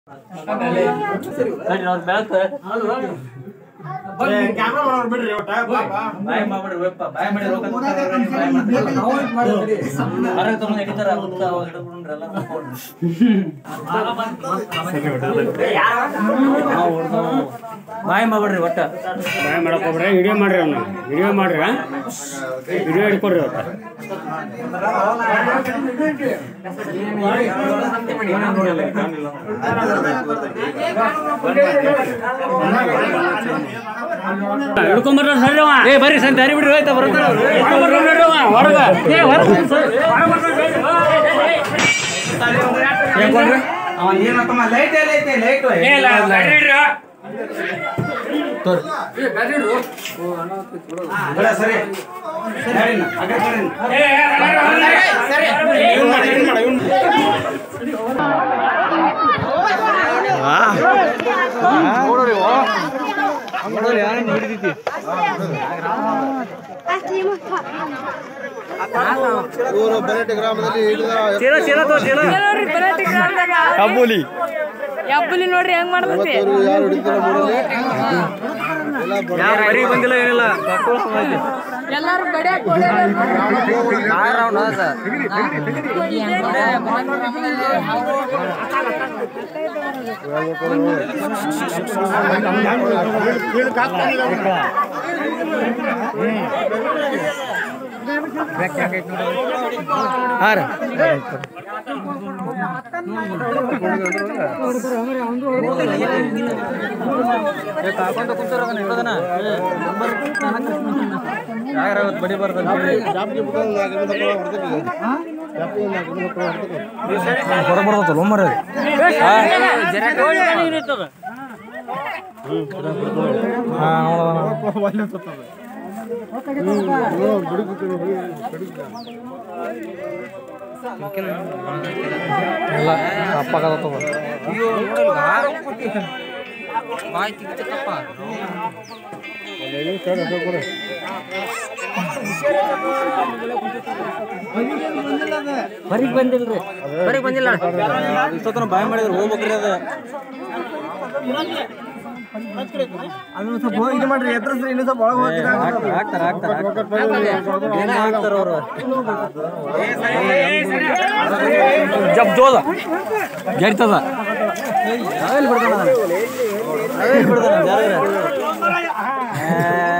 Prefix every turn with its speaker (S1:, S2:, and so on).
S1: Camera ಮಾಡೋರು ಬಿಡ್ರಿ ಒಟ್ಟ ಪಾಪ
S2: ಬಾಯ್ ಮಾಡ್ಬಿಡ್ರಿ ವೆಪ್ಪ ಬಾಯ್ ಮಾಡಿ ರೊಕ್ಕ ತಗೊಂಡ್ರೆ ಬಾಯ್ ಮಾಡ್ತಾರೆ ಹೊರಗೆ ತಗೊಂಡು ಹಿಡಿತಾರ ಹುಡುಗ ಅವಾಗ ಹಿಡಿದ್ಬಿಡ್ರಲ್ಲ ಬಾಯ್ ಮಾಡ್ಬಿಡ್ರಿ ಒಟ್ಟ
S3: ಬಾಯ್ ಮಾಡಕ್ ಹೋಗ್ಬೇಡ್ರಿ ವಿಡಿಯೋ ಮಾಡ್ರಿ ಅವ್ನ ವಿಡಿಯೋ ಮಾಡ್ರಿ ವಿಡಿಯೋ ಹಿಡ್ಕೊಡ್ರಿ ಒಟ್ಟ ಹಿಡ್ಕೊಂಬರ್ರಿ ಸರಿ ಅವ
S2: ಏ ಬರ್ರಿ ಸಂತ ಹರಿ ಬಿಡ್ರಿ ಹೋಯ್ತಾ ಬರ್ತಾರ
S3: ಹಿಡ್ಕೊಂಬರ್ರಿ ನಡ್ರಿ ಅವ, ಹೊರಗ ಏ ಹೊರಗ
S2: ಅವ ಏನಪ್ಪ ಲೈಟ್ ಎಲ್ಲ ಐತೆ ಲೈಟ್
S3: ಏ ಇಲ್ಲ, ಬ್ಯಾಟ್ರಿ ಇಡ್ರಿ.
S2: ಸರಿ
S3: ಏ, ಏ,
S1: ಇವ್ನ್ ಮಾಡು, ಇವ್ನ್ ಮಾಡು, ಇವ್ನ್ ಮಾಡು.
S4: ಇವರು ಬರಟೆ ಗ್ರಾಮದಲ್ಲಿ ಹಿಡಿದ
S5: ಯಬ್ಬುಲಿ ಯಬ್ಬುಲಿ ನೋಡ್ರಿ ಹೆಂಗ್ ಮಾಡ್ತೈತಿ
S4: ಇವರು ಯಾರು ಹಿಡಿದಾರ ನೋಡಲಿ ಎಲ್ಲ
S2: ಬರೀ ಬಂದಿಲ್ಲ ಏನಿಲ್ಲ
S5: ಎಲ್ಲಾರು ಬಡಿಯಾಕ
S2: ಕಾಕೊಂಡ ಕುಂತಾರ ಹಿಡದನ ಯಾರಾವತ್ ಬಡಿ ಬರ್ತಾನ
S4: ಜಾಬ್ಗೆ ಬಿಟ್ಟು ನಾಲ್ಕು ಮಂದಿ ಮಕ್ಕಳು ಹೊಡ್ದಕ್ಕೆ. ಜಾಬ್ಗೆ ಒಂದು ನಾಲ್ಕು ಮಂದಿ ಮಕ್ಕಳು ಹೊಡ್ದಕ್ಕೆ.
S2: ಹೊರ ಬರ್ತಲ್ಲ ಮರ ಎಲ್ಲ ಅಪ್ಪಾಗತ್ತವ ಬರೀಗ್ ಬಂದಿಲ್ರಿ ಬರೀಗ್ ಬಂದಿಲ್ಲ ಇಷ್ಟೊತ್ತನ ಬಾಯ್ ಮಾಡಿದ್ರೆ ಹೋಗ್ಬೇಕ್ರಿ ಅದ ಅದನ್ನ ಸ್ವಲ್ಪ ಇದು ಮಾಡ್ರಿ ಎದ್ರಸ್ರಿ ಇನ್ನೂ ಸ್ವಲ್ಪ ಒಳಗೆ ಹಾಕ್ತಾರ ಹಾಕ್ತಾರ ಏನೇ ಹಾಕ್ತಾರ ಅವರು ಜಬ್ ಜೋದ ಗೆಡ್ತದ ನಾವೆಲ್ಲಿ ಬಿಡ್ತಾನ ನಾವೆಲ್ಲಿ ಬಿಡ್ತಾನ ಜಾಗ